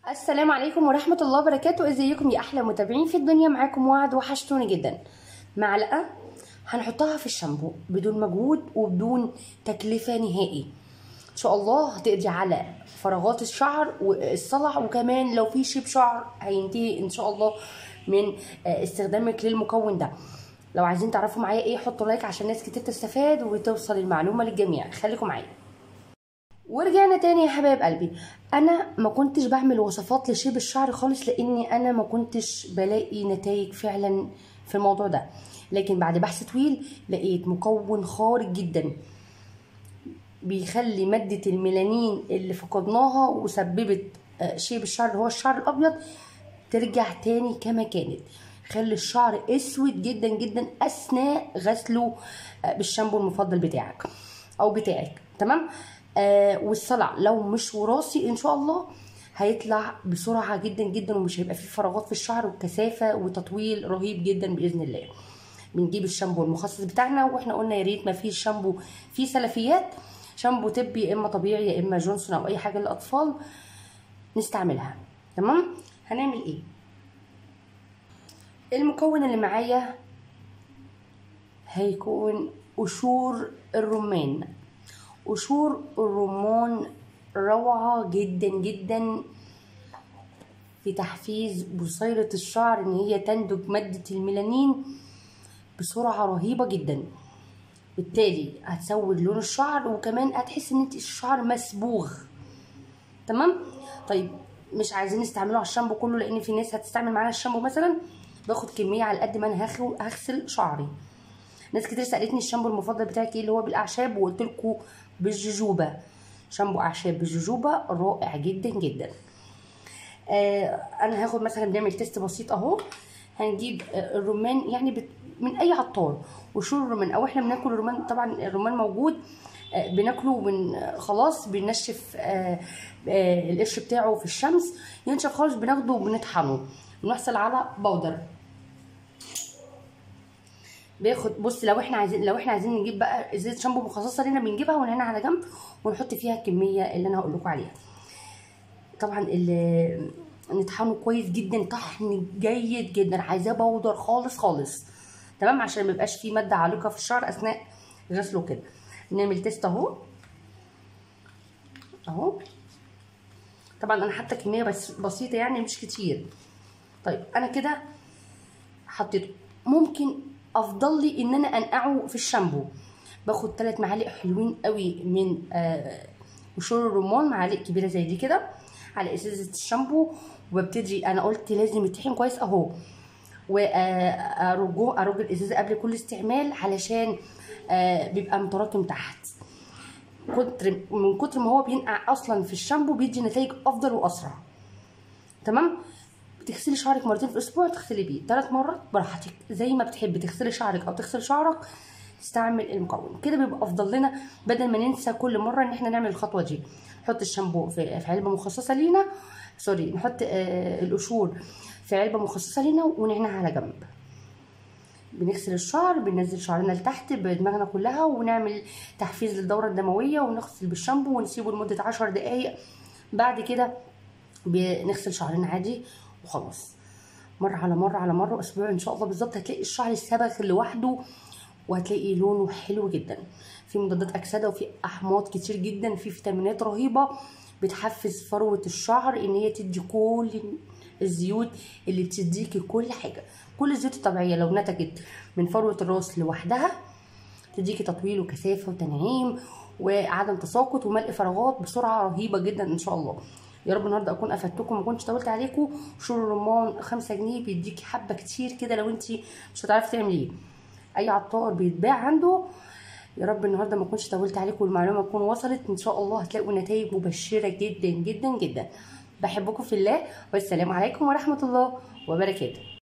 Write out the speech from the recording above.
السلام عليكم ورحمة الله وبركاته ازيكم يا احلى متابعين في الدنيا معاكم وعد وحشتوني جدا معلقة هنحطها في الشامبو بدون مجهود وبدون تكلفة نهائي ان شاء الله هتقضي على فراغات الشعر والصلع وكمان لو في شيب شعر هينتهي ان شاء الله من استخدامك للمكون ده لو عايزين تعرفوا معايا ايه حطوا لايك عشان ناس كتير تستفاد وتوصل المعلومة للجميع خليكم معايا ورجعنا تاني يا حبايب قلبي انا ما كنتش بعمل وصفات لشيب الشعر خالص لاني انا ما كنتش بلاقي نتائج فعلا في الموضوع ده لكن بعد بحث طويل لقيت مكون خارق جدا بيخلي مادة الميلانين اللي فقدناها وسببت شيب الشعر اللي هو الشعر الابيض ترجع تاني كما كانت خلي الشعر اسود جدا جدا اثناء غسله بالشامبو المفضل بتاعك او بتاعك تمام آه والصلع لو مش وراثي ان شاء الله هيطلع بسرعه جدا جدا ومش هيبقى فيه فراغات في الشعر وكثافه وتطويل رهيب جدا باذن الله بنجيب الشامبو المخصص بتاعنا واحنا قلنا يا ريت ما فيش شامبو فيه سلفيات شامبو طبي يا اما طبيعي يا اما جونسون او اي حاجه للاطفال نستعملها تمام هنعمل ايه المكون اللي معايا هيكون قشور الرمان قشور الرمان روعة جدا جدا في تحفيز بصيلة الشعر ان هي تنتج مادة الميلانين بسرعة رهيبة جدا بالتالي هتسود لون الشعر وكمان هتحس ان انت الشعر مسبوغ تمام طيب مش عايزين نستعمله على الشامبو كله لان في ناس هتستعمل معانا الشامبو مثلا باخد كمية على قد ما انا هغسل شعري ناس كتير سالتني الشامبو المفضل بتاعك ايه اللي هو بالاعشاب وقلت لكم بالجوجوبا شامبو اعشاب بالجوجوبا رائع جدا جدا آه انا هاخد مثلا بنعمل تيست بسيط اهو هنجيب آه الرمان يعني بت من اي عطار وشور الرمان او احنا بناكل الرمان طبعا الرمان موجود آه بناكله وبن خلاص بنشف آه آه القشر بتاعه في الشمس ينشف خالص بناخده وبنطحنه ونحصل على بودر باخد بص لو احنا عايزين لو احنا عايزين نجيب بقى ازازه شامبو مخصصه لينا بنجيبها ونهنا على جنب ونحط فيها الكميه اللي انا هقول لكم عليها طبعا اللي نطحنه كويس جدا طحن جيد جدا عايزاه بودر خالص خالص تمام عشان ما يبقاش فيه ماده عالقه في الشعر اثناء غسله كده نعمل تيست اهو اهو طبعا انا حاطه كميه بس بسيطه يعني مش كتير طيب انا كده حطيته ممكن افضل لي ان انا انقعه في الشامبو باخد ثلاث معالق حلوين قوي من آه قشور الرمان معالق كبيره زي دي كده على ازازه الشامبو وببتدي انا قلت لازم يتطحن كويس اهو وارجوه ارج الازازه قبل كل استعمال علشان آه بيبقى متراكم تحت كتر من كتر ما هو بينقع اصلا في الشامبو بيدي نتائج افضل واسرع تمام بتغسلي شعرك مرتين في الاسبوع تغسلي بيه ثلاث مرات براحتك زي ما بتحبي تغسلي شعرك او تغسلي شعرك تستعمل المكون كده بيبقى افضل لنا بدل ما ننسى كل مره ان احنا نعمل الخطوه دي نحط الشامبو في, في علبه مخصصه لينا سوري نحط آه القشور في علبه مخصصه لينا ونعناها على جنب بنغسل الشعر بننزل شعرنا لتحت بدماغنا كلها ونعمل تحفيز للدوره الدمويه ونغسل بالشامبو ونسيبه لمده عشر دقايق بعد كده بنغسل شعرنا عادي وخلاص مرة على مرة على مرة أسبوع إن شاء الله بالظبط هتلاقي الشعر السبخ لوحده وهتلاقي لونه حلو جدا في مضادات أكسدة وفي أحماض كتير جدا في فيتامينات رهيبة بتحفز فروة الشعر إن هي تدي كل الزيوت اللي بتديكي كل حاجة كل الزيوت الطبيعية لو نتجت من فروة الراس لوحدها تديكي تطويل وكثافة وتنعيم وعدم تساقط وملء فراغات بسرعة رهيبة جدا إن شاء الله يا رب النهارده اكون افدتكم ما كنتش طولت عليكم شور الرمان خمسة جنيه بيديكي حبه كتير كده لو انت مش هتعرفي تعمليه اي عطار بيتباع عنده يا رب النهارده ما كنتش طولت عليكم والمعلومه تكون وصلت ان شاء الله هتلاقوا نتائج مبشره جدا جدا جدا بحبكم في الله والسلام عليكم ورحمه الله وبركاته